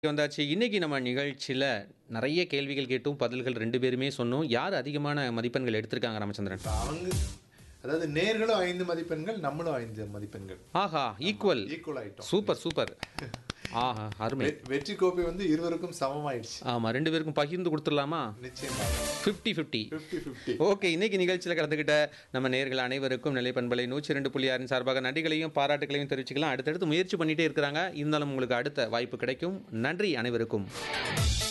வந்தாச்சு. இன்னைக்கு நம்ம நிகழ்ச்சியில நெறைய கேள்விகள் கேட்டோம். பதில்கள் 2 பேருமே சொன்னோம். யார் அதிகமான மதிப்பெண்கள் எடுத்திருக்காங்க ராமச்சந்திரன்? அவங்க அதாவது நேர்களும் 5 மதிப்பெண்கள், நம்மளும் 5 மதிப்பெண்கள். ஆஹா! ஈக்குவல். ஈக்குவல் ஆயிட்டோம். Super, super. ஆஹா! அருமை. வெ- வெற்றி கோப்பை வந்து இருவருக்கும் சமமாயிடுச்சு. ஆமா 2 பேருக்கும் பகிர்ந்து குடுத்துடலாமா? நிச்சயமா. 50 50. 50-50. ஓகே இன்னைக்கு நிகழ்ச்சியில் கலந்துக்கிட்ட நம்ம நேர்கள் அனைவருக்கும் நிலை பண்பலை நூற்றி ரெண்டு புள்ளி ஆறின் சார்பாக நன்றிகளையும் பாராட்டுகளையும் தெரிவிச்சுக்கலாம் அடுத்தடுத்து முயற்சி பண்ணிட்டே இருக்கிறாங்க இருந்தாலும் உங்களுக்கு அடுத்த வாய்ப்பு கிடைக்கும் நன்றி அனைவருக்கும்